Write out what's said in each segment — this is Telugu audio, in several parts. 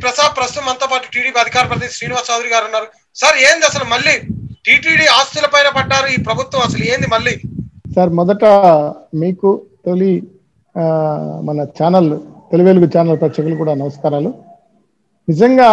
ప్రసాద్ ప్రస్తుతం మనతో పాటు టీడీపీ అధికార ప్రతినిధి శ్రీనివాస్ చౌదరి గారు ఉన్నారు సార్ ఏంది అసలు మళ్ళీ టీటీడీ ఆస్తుల పైన పడ్డారు ఈ ప్రభుత్వం అసలు ఏంది మళ్ళీ సార్ మొదట మీకు తొలి ఆ, మన ఛానల్ తెలువెలుగు ఛానల్ ప్రేక్షకులు కూడా నమస్కారాలు నిజంగా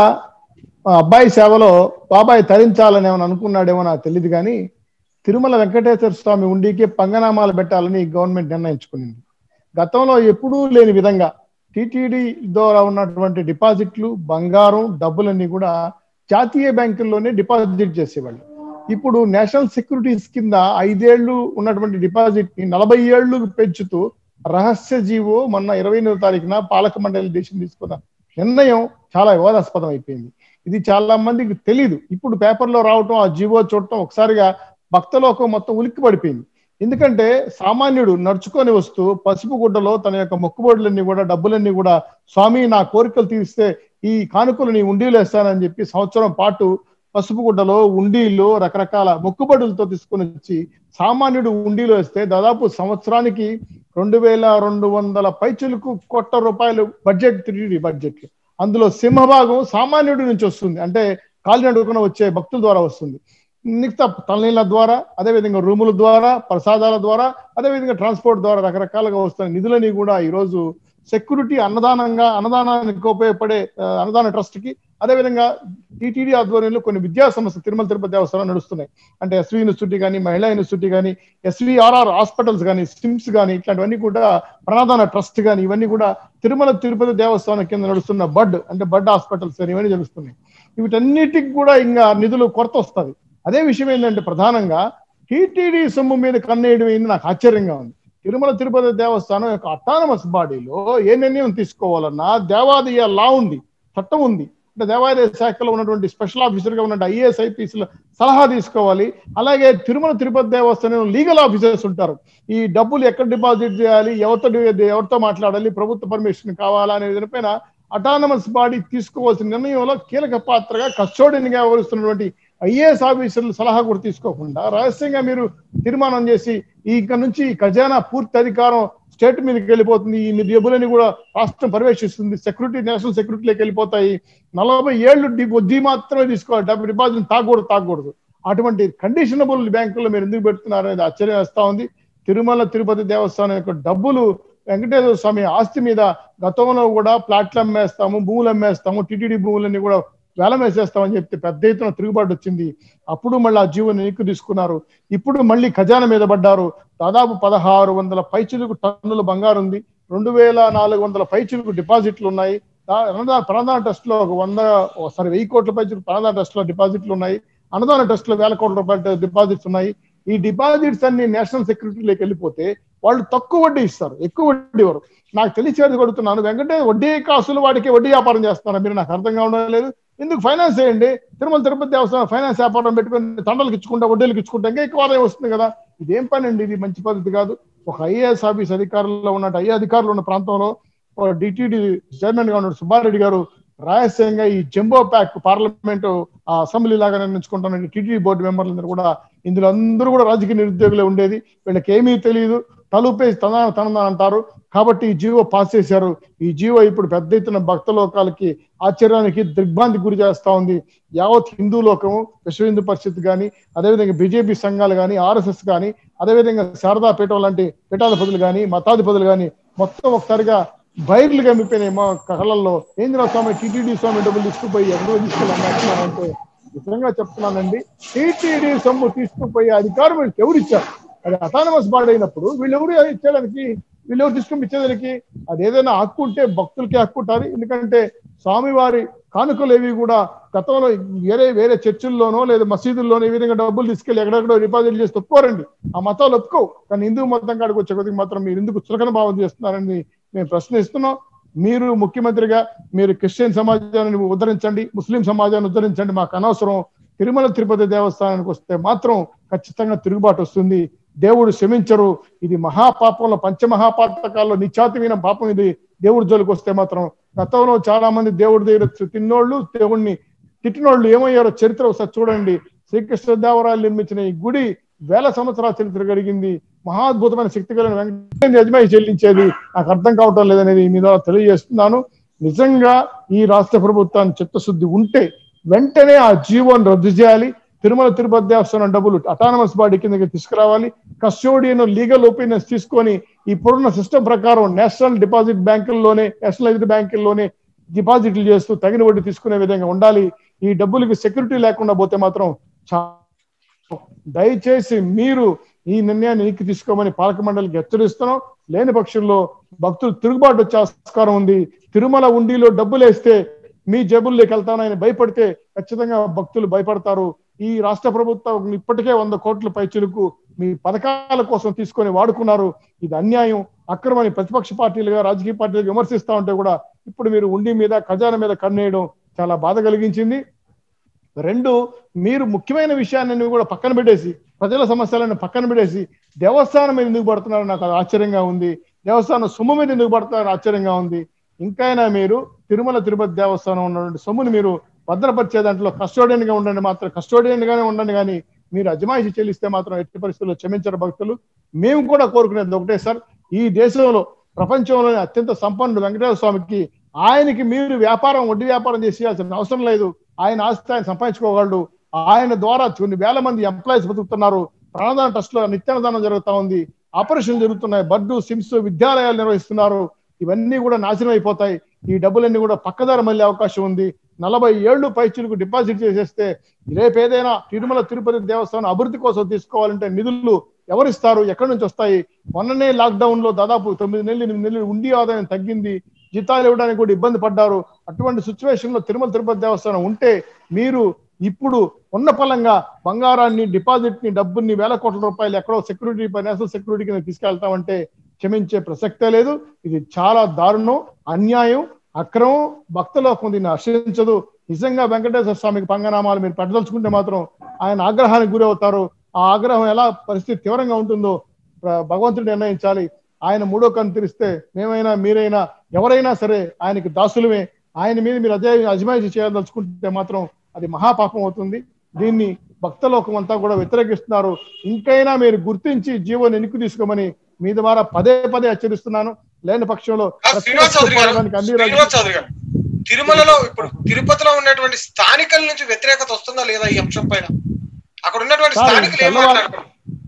ఆ అబ్బాయి సేవలో బాబాయ్ తరించాలని ఏమైనా అనుకున్నాడేమో నాకు తెలియదు కానీ తిరుమల వెంకటేశ్వర స్వామి ఉండికి పంగనామాలు పెట్టాలని గవర్నమెంట్ నిర్ణయించుకునింది గతంలో ఎప్పుడూ లేని విధంగా టీటీడీ ద్వారా ఉన్నటువంటి డిపాజిట్లు బంగారం డబ్బులన్నీ కూడా జాతీయ బ్యాంకుల్లోనే డిపాజిట్ చేసేవాళ్ళు ఇప్పుడు నేషనల్ సెక్యూరిటీస్ కింద ఐదేళ్లు ఉన్నటువంటి డిపాజిట్ ని నలభై ఏళ్లు పెంచుతూ రహస్య జీవో మొన్న ఇరవై ఎనిమిదో తారీఖున పాలక మండలి దేశం తీసుకున్న నిర్ణయం చాలా వివాదాస్పదం అయిపోయింది ఇది చాలా మందికి తెలియదు ఇప్పుడు పేపర్లో రావటం ఆ జీవో చూడటం ఒకసారిగా భక్తలోకం మొత్తం ఉలిక్కి పడిపోయింది ఎందుకంటే సామాన్యుడు నడుచుకొని వస్తూ పసుపు గుడ్డలో తన యొక్క మొక్కుబడులన్నీ కూడా డబ్బులన్నీ కూడా స్వామి నా కోరికలు తీరిస్తే ఈ కానుకలు నీ ఉండీలు వేస్తానని చెప్పి సంవత్సరం పాటు పసుపు గుడ్డలో ఉండీలు రకరకాల మొక్కుబడులతో తీసుకొని వచ్చి సామాన్యుడు ఉండీలు వేస్తే దాదాపు సంవత్సరానికి రెండు వేల రెండు వందల పైచులకు కోట్ల రూపాయలు బడ్జెట్ త్రీ బడ్జెట్ అందులో సింహభాగం సామాన్యుడి నుంచి వస్తుంది అంటే కాలినడుకున వచ్చే భక్తుల ద్వారా వస్తుంది మిగతా తలనీళ్ళ ద్వారా అదేవిధంగా రూముల ద్వారా ప్రసాదాల ద్వారా అదేవిధంగా ట్రాన్స్పోర్ట్ ద్వారా రకరకాలుగా వస్తున్న నిధులని కూడా ఈరోజు సెక్యూరిటీ అన్నదానంగా అన్నదానానికి ఉపయోగపడే ఆ, అన్నదాన ట్రస్ట్ కి అదేవిధంగా టీటీడీ ఆధ్వర్యంలో కొన్ని విద్యా సంస్థలు తిరుమల తిరుపతి దేవస్థానం నడుస్తున్నాయి అంటే ఎస్వి యూనివర్సిటీ కానీ మహిళా యూనివర్సిటీ కానీ ఎస్విఆర్ఆర్ హాస్పిటల్స్ కానీ సిమ్స్ కానీ ఇట్లాంటివన్నీ కూడా ప్రణాదాన ట్రస్ట్ కానీ ఇవన్నీ కూడా తిరుమల తిరుపతి దేవస్థానం కింద నడుస్తున్న బడ్ అంటే బడ్ హాస్పిటల్స్ కానీ ఇవన్నీ జరుగుతున్నాయి వీటన్నిటికి కూడా ఇంకా నిధులు కొరత వస్తుంది అదే విషయం ఏంటంటే ప్రధానంగా టీటీడీ సొమ్ము మీద కన్నేయడం ఏంది నాకు ఆశ్చర్యంగా ఉంది తిరుమల తిరుపతి దేవస్థానం యొక్క అటానమస్ బాడీలో ఏ నిర్ణయం తీసుకోవాలన్నా దేవాదాయ లా ఉంది చట్టం ఉంది అంటే దేవాదాయ శాఖలో ఉన్నటువంటి స్పెషల్ ఆఫీసర్ గా ఉన్న ఐఏఎస్ ఐపీఎస్ సలహా తీసుకోవాలి అలాగే తిరుమల తిరుపతి దేవస్థానం లీగల్ ఆఫీసర్స్ ఉంటారు ఈ డబ్బులు ఎక్కడ డిపాజిట్ చేయాలి ఎవరితో ఎవరితో మాట్లాడాలి ప్రభుత్వ పర్మిషన్ కావాలా అనే దానిపైన అటానమస్ బాడీ తీసుకోవాల్సిన నిర్ణయంలో కీలక పాత్రగా కస్టోడియన్ గా వ్యవహరిస్తున్నటువంటి ఐఏఎస్ ఆఫీసర్లు సలహా కూడా తీసుకోకుండా రహస్యంగా మీరు తీర్మానం చేసి ఈ ఇక్కడ నుంచి ఈ ఖజానా పూర్తి అధికారం స్టేట్ మీదకి వెళ్ళిపోతుంది ఈ డబ్బులని కూడా రాష్ట్రం పర్యవేక్షిస్తుంది సెక్యూరిటీ నేషనల్ సెక్యూరిటీలోకి వెళ్ళిపోతాయి నలభై ఏళ్ళు డి- వడ్డీ మాత్రమే తీసుకోవాలి డబ్బు డిపాజిట్ తాగకూడదు తాగకూడదు అటువంటి కండిషనబుల్ బ్యాంకుల్లో మీరు ఎందుకు పెడుతున్నారు అనేది ఆశ్చర్యం వేస్తా ఉంది తిరుమల తిరుపతి దేవస్థానం యొక్క డబ్బులు వెంకటేశ్వర స్వామి ఆస్తి మీద గతంలో కూడా ప్లాట్లు అమ్మేస్తాము భూములు అమ్మేస్తాము టిటిడి భూములన్నీ కూడా వేలం వేసేస్తామని చెప్తే పెద్ద ఎత్తున తిరుగుబాటు వచ్చింది అప్పుడు మళ్ళీ ఆ జీవోని వెనక్కి తీసుకున్నారు ఇప్పుడు మళ్ళీ ఖజానా మీద పడ్డారు దాదాపు పదహారు వందల పైచులకు టన్నుల బంగారు ఉంది రెండు వేల నాలుగు వందల పైచులకు డిపాజిట్లు ఉన్నాయి దా- అన్నదాన ప్రధాన ట్రస్ట్ లో ఒక వంద సారీ వెయ్యి కోట్ల పైచులకు ప్రధాన ట్రస్ట్ లో డిపాజిట్లు ఉన్నాయి అన్నదాన ట్రస్ట్ లో వేల కోట్ల రూపాయల డిపాజిట్స్ ఉన్నాయి ఈ డిపాజిట్స్ అన్ని నేషనల్ సెక్యూరిటీలోకి వెళ్ళిపోతే వాళ్ళు తక్కువ వడ్డీ ఇస్తారు ఎక్కువ వడ్డీ ఇవ్వరు నాకు తెలిసేది కొడుతున్నాను వెంకటేశ్వర వడ్డీ కాసులు వాడికి వడ్డీ వ్యాపారం చేస్తున్నారు మీరు నాకు అర్థం కావడం లేదు ఎందుకు ఫైనాన్స్ చేయండి తిరుమల తిరుపతి దేవస్థానం ఫైనాన్స్ వ్యాపారం పెట్టుకుని తండలకు ఇచ్చుకుంటా వడ్డీలకు ఇచ్చుకుంటా ఇంకా ఎక్కువ ఆదాయం వస్తుంది కదా ఇదేం పని అండి ఇది మంచి పద్ధతి కాదు ఒక ఐఏఎస్ ఆఫీస్ అధికారుల్లో ఉన్నట్టు ఐఏ అధికారులు ఉన్న ప్రాంతంలో డిటిడి చైర్మన్ గా ఉన్న సుబ్బారెడ్డి గారు రహస్యంగా ఈ జంబో ప్యాక్ పార్లమెంట్ అసెంబ్లీ లాగా నిర్ణయించుకుంటున్న టీటీడీ బోర్డు మెంబర్లందరూ కూడా ఇందులో అందరూ కూడా రాజకీయ నిరుద్యోగులే ఉండేది వీళ్ళకి ఏమీ తెలియదు తలుపేసి తన తన అంటారు కాబట్టి ఈ జీవో పాస్ చేశారు ఈ జీవో ఇప్పుడు పెద్ద ఎత్తున భక్త లోకాలకి ఆశ్చర్యానికి దిగ్భ్రాంతి గురి చేస్తా ఉంది యావత్ హిందూ లోకము విశ్వ హిందూ పరిషత్ కానీ అదేవిధంగా బీజేపీ సంఘాలు కానీ ఆర్ఎస్ఎస్ కానీ అదేవిధంగా శారదా పీఠం లాంటి పీఠాధిపతులు కానీ మతాధిపతులు కానీ మొత్తం ఒకసారిగా బైర్లు గమ్మిపోయినాయి మా కళ్ళల్లో ఏంద్ర స్వామి టీటీడీ స్వామి డబ్బులు తీసుకుపోయి ఎక్కడో తీసుకెళ్ళాలంటే నిజంగా చెప్తున్నానండి టీటీడీ సొమ్ము తీసుకుపోయే అధికారం వీళ్ళకి ఎవరు ఇచ్చారు అది అటానమస్ బాడీ అయినప్పుడు వీళ్ళెవరు ఇచ్చేదానికి వీళ్ళెవరు తీసుకుని ఇచ్చేదానికి అది ఏదైనా హక్కు ఉంటే భక్తులకి హక్కు ఉంటుంది ఎందుకంటే స్వామివారి కానుకలు ఏవి కూడా గతంలో వేరే వేరే చర్చిల్లోనో లేదా మసీదుల్లోనో ఈ విధంగా డబ్బులు తీసుకెళ్లి ఎక్కడెక్కడో డిపాజిట్ చేసి ఒప్పుకోరండి ఆ మతాలు ఒప్పుకోవు కానీ హిందూ మతం కాడికి వచ్చే కొద్దిగా మాత్రం మీరు ఎందుకు చులకన భావం చేస్తున్నారని మేము ప్రశ్నిస్తున్నాం మీరు ముఖ్యమంత్రిగా మీరు క్రిస్టియన్ సమాజాన్ని ఉద్ధరించండి ముస్లిం సమాజాన్ని ఉద్ధరించండి మాకు అనవసరం తిరుమల తిరుపతి దేవస్థానానికి వస్తే మాత్రం ఖచ్చితంగా తిరుగుబాటు వస్తుంది దేవుడు క్షమించరు ఇది మహాపాపంలో పంచమహాపాతకాల్లో నిత్యాతిమైన పాపం ఇది దేవుడి జోలికి వస్తే మాత్రం గతంలో చాలా మంది దేవుడి దగ్గర తిన్నోళ్ళు దేవుడిని తిట్టినోళ్ళు ఏమయ్యారో చరిత్ర ఒకసారి చూడండి శ్రీకృష్ణదేవరాయలు నిర్మించిన ఈ గుడి వేల సంవత్సరాల చరిత్ర కలిగింది మహాద్భుతమైన శక్తి కలిగిన వెంకటేశ్వర యజమాని చెల్లించేది నాకు అర్థం కావటం లేదనేది మీ ద్వారా తెలియజేస్తున్నాను నిజంగా ఈ రాష్ట్ర ప్రభుత్వానికి చిత్తశుద్ధి ఉంటే వెంటనే ఆ జీవోని రద్దు చేయాలి తిరుమల తిరుపతి దేవస్థానం డబ్బులు అటానమస్ బాడీ కిందకి తీసుకురావాలి కస్టోడియన్ లీగల్ ఒపీనియన్స్ తీసుకొని ఇప్పుడున్న సిస్టమ్ ప్రకారం నేషనల్ డిపాజిట్ బ్యాంకుల్లోనే నేషనలైజ్డ్ బ్యాంకుల్లోనే డిపాజిట్లు చేస్తూ తగిన వడ్డీ తీసుకునే విధంగా ఉండాలి ఈ డబ్బులకి సెక్యూరిటీ లేకుండా పోతే మాత్రం చా- దయచేసి మీరు ఈ నిర్ణయాన్ని ఎక్కి తీసుకోమని పాలక మండలికి హెచ్చరిస్తున్నాం లేని పక్షంలో భక్తులు తిరుగుబాటు వచ్చే ఆస్కారం ఉంది తిరుమల ఉండిలో డబ్బులు వేస్తే మీ జేబుల్లోకి వెళ్తానని భయపడితే ఖచ్చితంగా భక్తులు భయపడతారు ఈ రాష్ట్ర ప్రభుత్వం ఇప్పటికే వంద కోట్ల పైచులకు మీ పథకాల కోసం తీసుకొని వాడుకున్నారు ఇది అన్యాయం అక్రమని ప్రతిపక్ష పార్టీలుగా రాజకీయ పార్టీలుగా విమర్శిస్తా ఉంటే కూడా ఇప్పుడు మీరు ఉండి మీద ఖజానా మీద కన్నేయడం చాలా బాధ కలిగించింది రెండు మీరు ముఖ్యమైన విషయాన్ని కూడా పక్కన పెట్టేసి ప్రజల సమస్యలను పక్కన పెట్టేసి దేవస్థానం మీద ఎందుకు పడుతున్నారు నాకు అది ఆశ్చర్యంగా ఉంది దేవస్థానం సొమ్ము మీద ఎందుకు పడుతున్నారు ఆశ్చర్యంగా ఉంది ఇంకైనా మీరు తిరుమల తిరుపతి దేవస్థానం ఉన్నటువంటి సొమ్ముని మీరు భద్రపరిచే దాంట్లో కస్టోడియన్ గా ఉండండి మాత్రం కస్టోడియన్ గానే ఉండండి కానీ మీరు అజమాయిషి చెల్లిస్తే మాత్రం ఎట్టి పరిస్థితుల్లో క్షమించరు భక్తులు మేము కూడా కోరుకునేది ఒకటే సార్ ఈ దేశంలో ప్రపంచంలోనే అత్యంత సంపన్నుడు వెంకటేశ్వర స్వామికి ఆయనకి మీరు వ్యాపారం వడ్డీ వ్యాపారం చేసేయాల్సిన అవసరం లేదు ఆయన ఆస్తి ఆయన సంపాదించుకోగలడు ఆయన ద్వారా కొన్ని వేల మంది ఎంప్లాయీస్ బతుకుతున్నారు ప్రాణదాన ట్రస్ట్ లో నిత్యానదానం జరుగుతా ఉంది ఆపరేషన్ జరుగుతున్నాయి బర్డు సిమ్స్ విద్యాలయాలు నిర్వహిస్తున్నారు ఇవన్నీ కూడా నాశనం అయిపోతాయి ఈ డబ్బులన్నీ కూడా పక్కదారి మళ్ళీ అవకాశం ఉంది నలభై ఏళ్ళు పైచులకు డిపాజిట్ చేసేస్తే రేపు ఏదైనా తిరుమల తిరుపతి దేవస్థానం అభివృద్ధి కోసం తీసుకోవాలంటే నిధులు ఎవరిస్తారు ఎక్కడి నుంచి వస్తాయి మొన్ననే లాక్డౌన్ లో దాదాపు తొమ్మిది నెలలు ఎనిమిది నెలలు ఉండి ఆదాయం తగ్గింది జీతాలు ఇవ్వడానికి కూడా ఇబ్బంది పడ్డారు అటువంటి సిచ్యువేషన్ లో తిరుమల తిరుపతి దేవస్థానం ఉంటే మీరు ఇప్పుడు ఉన్న పలంగా బంగారాన్ని డిపాజిట్ ని డబ్బుని వేల కోట్ల రూపాయలు ఎక్కడో సెక్యూరిటీ నేషనల్ సెక్యూరిటీ కింద తీసుకెళ్తామంటే క్షమించే ప్రసక్తే లేదు ఇది చాలా దారుణం అన్యాయం అక్రమం భక్తలోకం దీన్ని హర్షించదు నిజంగా వెంకటేశ్వర స్వామికి పంగనామాలు మీరు పెట్టదలుచుకుంటే మాత్రం ఆయన ఆగ్రహానికి గురి అవుతారు ఆ ఆగ్రహం ఎలా పరిస్థితి తీవ్రంగా ఉంటుందో ప్ర- భగవంతుడు నిర్ణయించాలి ఆయన మూడో కన్ను తెరిస్తే మేమైనా మీరైనా ఎవరైనా సరే ఆయనకి దాసులమే ఆయన మీద మీరు అదే అజమాయిషి చేయదలుచుకుంటే మాత్రం అది మహాపాపం అవుతుంది దీన్ని భక్తలోకం అంతా కూడా వ్యతిరేకిస్తున్నారు ఇంకైనా మీరు గుర్తించి జీవోని ఎన్నిక తీసుకోమని మీ ద్వారా పదే పదే హెచ్చరిస్తున్నాను లేని పక్షంలో ఆ శ్రీనివాస్ చౌదరి గారు పోరాటానికి అన్ని శ్రీనివాస్ రాజ్యాలు- చౌదరి గారు తిరుమలలో ఇప్పుడు తిరుపతిలో ఉన్నటువంటి స్థానికుల నుంచి వ్యతిరేకత వస్తుందా లేదా ఈ అంశం పైన అక్కడ ఉన్నటువంటి సార్, స్థానికులు ఏం తెల్లవారు- మాట్లాడుతున్నారు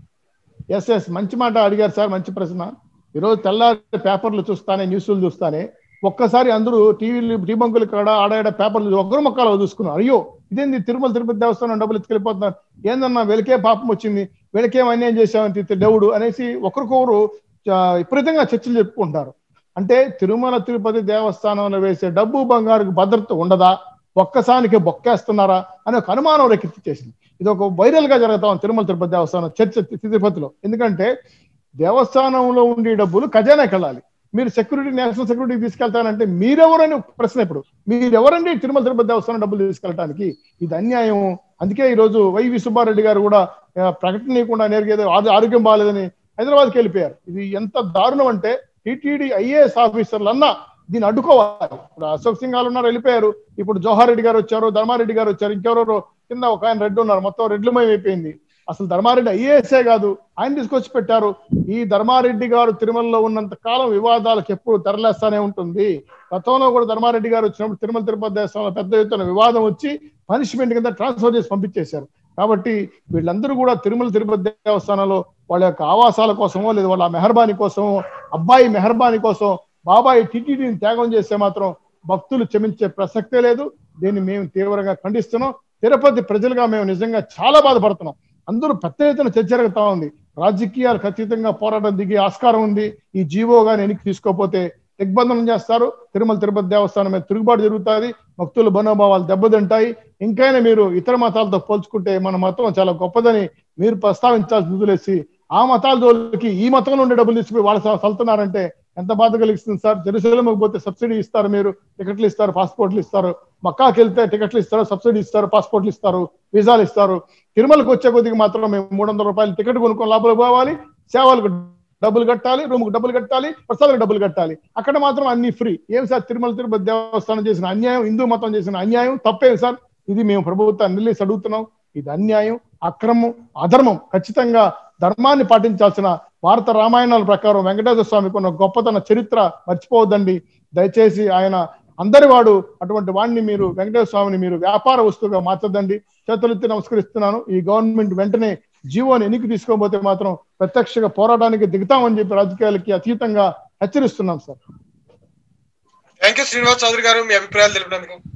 ఎస్ ఎస్ మంచి మాట అడిగారు సార్ మంచి ప్రశ్న ఈరోజు తెల్లారి పేపర్లు చూస్తానే న్యూస్లు చూస్తానే ఒక్కసారి అందరూ టీవీలు టీ బంకులు కాడ ఆడాడ పేపర్లు ఒకరు మొక్కలు చూసుకున్నారు అయ్యో ఇదేంది తిరుమల తిరుపతి దేవస్థానం డబ్బులు ఎత్తుకెళ్ళిపోతున్నారు ఏందన్నా వెలికే పాపం వచ్చింది వెలికేం అన్యాయం చేశామని తిరిగి దేవుడు అనేసి ఒకరికొకరు చ- విపరీతంగా చర్చలు చెప్పుకుంటారు అంటే తిరుమల తిరుపతి దేవస్థానంలో వేసే డబ్బు బంగారుకు భద్రత ఉండదా ఒక్కసానికి బొక్కేస్తున్నారా అనే ఒక అనుమానం రేకెత్తించేసింది ఇది ఒక వైరల్ గా జరుగుతా ఉంది తిరుమల తిరుపతి దేవస్థానం చర్చ తిరుపతిలో ఎందుకంటే దేవస్థానంలో ఉండే డబ్బులు ఖజానాకి వెళ్ళాలి మీరు సెక్యూరిటీ నేషనల్ సెక్యూరిటీ తీసుకెళ్తానంటే మీరెవరని ఒక ప్రశ్న ఇప్పుడు మీరెవరండి తిరుమల తిరుపతి దేవస్థానం డబ్బులు తీసుకెళ్ళటానికి ఇది అన్యాయం అందుకే ఈ రోజు వైవి సుబ్బారెడ్డి గారు కూడా ఆ, ప్రకటనీయకుండా నేరుగా ఏదో ఆరో- ఆరోగ్యం బాగాలేదని హైదరాబాద్కి వెళ్ళిపోయారు ఇది ఎంత దారుణం అంటే టీటీడీ ఐఏఎస్ ఆఫీసర్లు అన్నా దీన్ని అడ్డుకోవాలి ఇప్పుడు అశోక్ సింగ్ గారు ఉన్నారు వెళ్ళిపోయారు ఇప్పుడు జవహర్ రెడ్డి గారు వచ్చారు ధర్మారెడ్డి గారు వచ్చారు ఇంకెవరెవరో కింద ఒక ఆయన రెడ్డి ఉన్నారు మొత్తం రెడ్లమయం అయిపోయింది అసలు ధర్మారెడ్డి ఐఏఎస్ఏ కాదు ఆయన తీసుకొచ్చి పెట్టారు ఈ ధర్మారెడ్డి గారు తిరుమలలో ఉన్నంత కాలం వివాదాలకు ఎప్పుడు తెరలేస్తానే ఉంటుంది గతంలో కూడా ధర్మారెడ్డి గారు వచ్చినప్పుడు తిరుమల తిరుపతి దేవస్థానంలో పెద్ద ఎత్తున వివాదం వచ్చి పనిష్మెంట్ కింద ట్రాన్స్ఫర్ చేసి పంపించేశారు కాబట్టి వీళ్ళందరూ కూడా తిరుమల తిరుపతి దేవస్థానంలో వాళ్ళ యొక్క ఆవాసాల కోసమో లేదా వాళ్ళ మెహర్బానీ కోసమో అబ్బాయి మెహర్బానీ కోసం బాబాయి టీటీడీని త్యాగం చేస్తే మాత్రం భక్తులు క్షమించే ప్రసక్తే లేదు దీన్ని మేము తీవ్రంగా ఖండిస్తున్నాం తిరుపతి ప్రజలుగా మేము నిజంగా చాలా బాధపడుతున్నాం అందరూ పెద్ద ఎత్తున చర్చ జరుగుతా ఉంది రాజకీయాలకు అతీతంగా పోరాటం దిగే ఆస్కారం ఉంది ఈ జీవో గాని వెనక్కి తీసుకోకపోతే దిగ్బంధనం చేస్తారు తిరుమల తిరుపతి దేవస్థానం మీద తిరుగుబాటు జరుగుతుంది భక్తుల మనోభావాలు దెబ్బతింటాయి ఇంకైనా మీరు ఇతర మతాలతో పోల్చుకుంటే మన మతం చాలా గొప్పదని మీరు ప్రస్తావించాల్సి వదిలేసి ఆ మతాల జోలికి ఈ మతంలో ఉండే డబ్బులు తీసుకుపోయి వాళ్ళు వెళ్తున్నారంటే ఎంత బాధ కలిగిస్తుంది సార్ జెరూసలేంకి పోతే సబ్సిడీ ఇస్తారు మీరు టికెట్లు ఇస్తారు పాస్పోర్ట్లు ఇస్తారు మక్కాకి వెళ్తే టికెట్లు ఇస్తారు సబ్సిడీ ఇస్తారు పాస్పోర్ట్లు ఇస్తారు వీసాలు ఇస్తారు తిరుమలకు వచ్చే కొద్దికి మాత్రం మేము మూడు వందల రూపాయలు టికెట్ కొనుక్కొని లోపలికి పోవాలి సేవలకు డబ్బులు కట్టాలి రూమ్ కు డబ్బులు కట్టాలి ప్రసాదాలకు డబ్బులు కట్టాలి అక్కడ మాత్రం అన్ని ఫ్రీ ఏం సార్ తిరుమల తిరుపతి దేవస్థానం చేసిన అన్యాయం హిందూ మతం చేసిన అన్యాయం తప్పేం సార్ ఇది మేము ప్రభుత్వాన్ని నిలిచి అడుగుతున్నాం ఇది అన్యాయం అక్రమం అధర్మం ఖచ్చితంగా ధర్మాన్ని పాటించాల్సిన భారత రామాయణాల ప్రకారం వెంకటేశ్వర స్వామికి ఉన్న గొప్పతన చరిత్ర మర్చిపోవద్దండి దయచేసి ఆయన అందరి వాడు అటువంటి వాడిని మీరు వెంకటేశ్వర స్వామిని మీరు వ్యాపార వస్తువుగా మార్చదండి చేతులెత్తి నమస్కరిస్తున్నాను ఈ గవర్నమెంట్ వెంటనే జీవోని ఎన్నిక తీసుకోకపోతే మాత్రం ప్రత్యక్షంగా పోరాటానికి దిగుతామని చెప్పి రాజకీయాలకి అతీతంగా హెచ్చరిస్తున్నాం sir thank you Srinivas Chowdary గారు మీ అభిప్రాయాలు తెలిపినందుకు